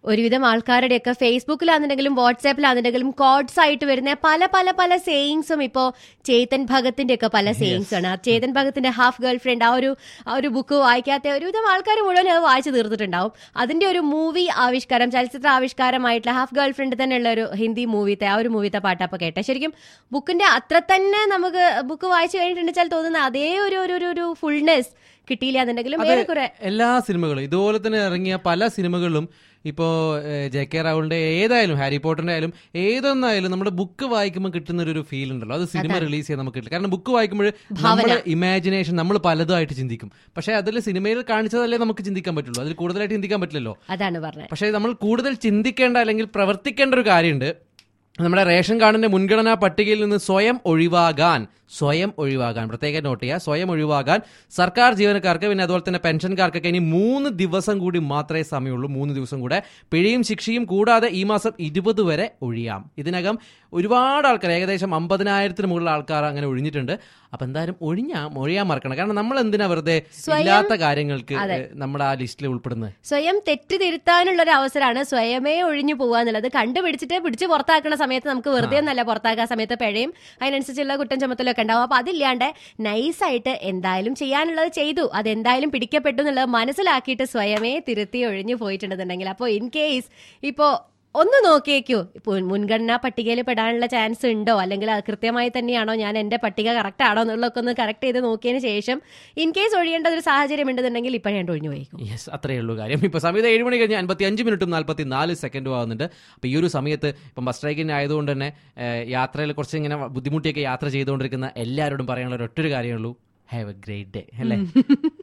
ഒരുവിധം ആൾക്കാരുടെയൊക്കെ ഫേസ്ബുക്കിലാണെന്നുണ്ടെങ്കിലും വാട്സാപ്പിലാണെന്നുണ്ടെങ്കിലും കോഡ്സ് ആയിട്ട് വരുന്ന പല പല പല സേയിങ്സും ഇപ്പോ ചേതൻ ഭഗത്തിന്റെ ഒക്കെ പല സേയിങ്സ് ആണ് ആ ചേതൻ ഭഗത്തിന്റെ ഹാഫ് ഗേൾ ഫ്രണ്ട് ആ ഒരു ആ ഒരു ബുക്ക് വായിക്കാത്ത ഒരുവിധം ആൾക്കാർ മുഴുവൻ അത് വായിച്ചു തീർത്തിട്ടുണ്ടാവും അതിന്റെ ഒരു മൂവി ആവിഷ്കാരം ചലച്ചിത്ര ആവിഷ്കാരമായിട്ടുള്ള ഹാഫ് ഗേൾ ഫ്രണ്ട് തന്നെയുള്ള ഒരു ഹിന്ദി മൂവിത്തെ ആ ഒരു മൂവിത്തെ പാട്ടപ്പൊ കേട്ടെ ശരിക്കും ബുക്കിന്റെ അത്ര തന്നെ നമുക്ക് ബുക്ക് വായിച്ചു കഴിഞ്ഞിട്ടുണ്ടെച്ചാൽ തോന്നുന്ന അതേ ഒരു ഒരു ഒരു- ഒരു ഫുൾനെസ് കിട്ടിയില്ല എന്നുണ്ടെങ്കിലും അതെ, ഏറെക്കുറെ എല്ലാ സിനിമകളും ഇതുപോലെ തന്നെ ഇറങ്ങിയ പല സിനിമകളിലും ഇപ്പോ ജെ കെ റാവുളിന്റെ ഏതായാലും ഹാരി പോട്ടറിന്റെ ആയാലും ഏതൊന്നായാലും നമ്മുടെ ബുക്ക് വായിക്കുമ്പോൾ കിട്ടുന്ന ഒരു ഫീൽ ഉണ്ടല്ലോ അത് സിനിമ റിലീസ് ചെയ്യാൻ നമുക്ക് കിട്ടില്ല കാരണം ബുക്ക് വായിക്കുമ്പോൾ നമ്മുടെ ഇമാജിനേഷൻ നമ്മൾ പലതുമായിട്ട് ചിന്തിക്കും പക്ഷെ അതിൽ സിനിമയിൽ കാണിച്ചതല്ലേ നമുക്ക് ചിന്തിക്കാൻ പറ്റുള്ളൂ അതിൽ കൂടുതലായിട്ട് ചിന്തിക്കാൻ പറ്റില്ലല്ലോ അതാണ് പറഞ്ഞത് പക്ഷേ നമ്മൾ കൂടുതൽ ചിന്തിക്കേണ്ട അല്ലെങ്കിൽ പ്രവർത്തിക്കേണ്ട ഒരു കാര്യമുണ്ട് നമ്മുടെ റേഷൻ കാർഡിന്റെ മുൻഗണനാ പട്ടികയിൽ നിന്ന് സ്വയം ഒഴിവാകാൻ സ്വയം ഒഴിവാകാൻ പ്രത്യേകം നോട്ട് ചെയ്യുക സ്വയം ഒഴിവാകാൻ സർക്കാർ ജീവനക്കാർക്ക് പിന്നെ അതുപോലെ തന്നെ പെൻഷൻകാർക്കൊക്കെ ഇനി മൂന്ന് ദിവസം കൂടി മാത്രമേ സമയമുള്ളൂ മൂന്ന് ദിവസം കൂടെ പിഴയും ശിക്ഷയും കൂടാതെ ഈ മാസം ഇരുപത് വരെ ഒഴിയാം ഇതിനകം ഒരുപാട് ആൾക്കാർ ഏകദേശം അമ്പതിനായിരത്തിന് മുകളിൽ ആൾക്കാർ അങ്ങനെ ഒഴിഞ്ഞിട്ടുണ്ട് അപ്പൊ എന്തായാലും ഒഴിഞ്ഞാ ഒഴിയാൻ മറക്കണം കാരണം നമ്മൾ എന്തിനാ വെറുതെ ഇല്ലാത്ത കാര്യങ്ങൾക്ക് നമ്മുടെ ആ ലിസ്റ്റിൽ ഉൾപ്പെടുന്നത് സ്വയം തെറ്റ് തിരുത്താനുള്ള ഒരു അവസരമാണ് സ്വയമേ ഒഴിഞ്ഞു പോകുക എന്നുള്ളത് കണ്ടുപിടിച്ചിട്ട് പിടിച്ച് പുറത്താക്കുന്ന സമയത്ത് നമുക്ക് വെറുതെ ഒന്നല്ല പുറത്താക്കാൻ സമയത്ത് പിഴയും അതിനനുസരിച്ചുള്ള കുറ്റം ചുമത്തലൊക്കെ ഉണ്ടാവും അപ്പൊ അതില്ലാണ്ട് നൈസായിട്ട് എന്തായാലും ചെയ്യാനുള്ളത് ചെയ്തു അതെന്തായാലും പിടിക്കപ്പെട്ടു എന്നുള്ളത് മനസ്സിലാക്കിയിട്ട് സ്വയമേ തിരുത്തി ഒഴിഞ്ഞു പോയിട്ടുണ്ടെന്നുണ്ടെങ്കിൽ അപ്പോൾ ഇൻ കേസ് ഇപ്പോ ഒന്ന് നോക്കിയേക്കൂ ഇപ്പോൾ മുൻഗണനാ പട്ടികയിൽ പെടാനുള്ള ചാൻസ് ഉണ്ടോ അല്ലെങ്കിൽ അത് കൃത്യമായി തന്നെയാണോ ഞാൻ എന്റെ പട്ടിക കറക്റ്റ് ആണോ എന്നുള്ളതൊക്കെ ഒന്ന് കറക്റ്റ് ചെയ്ത് നോക്കിയതിന് ശേഷം ഇൻ കേസ് ഒഴിയേണ്ട ഒരു സാഹചര്യം ഉണ്ടെന്നുണ്ടെങ്കിൽ ഇപ്പോഴേ ഒഴിഞ്ഞു പോയേക്കും യെസ് അത്രയേ ഉള്ളൂ കാര്യം ഇപ്പൊ സമയത്ത് ഏഴ് മണി കഴിഞ്ഞ് അൻപത്തി അഞ്ച് മിനിറ്റും നാൽപ്പത്തി നാല് സെക്കൻഡും ആവുന്നുണ്ട് അപ്പൊ ഈ ഒരു സമയത്ത് ഇപ്പം ബസ് സ്ട്രൈക്കിന് ആയതുകൊണ്ട് തന്നെ ഏഹ്, യാത്രയിൽ കുറച്ച് ഇങ്ങനെ ബുദ്ധിമുട്ടിയൊക്കെ യാത്ര ചെയ്തുകൊണ്ടിരിക്കുന്ന എല്ലാവരോടും പറയാനുള്ള ഒരു ഒറ്റൊരു കാര്യമുള്ളൂ ഹാവ് എ ഗ്രേറ്റ് ഡേ അല്ലേ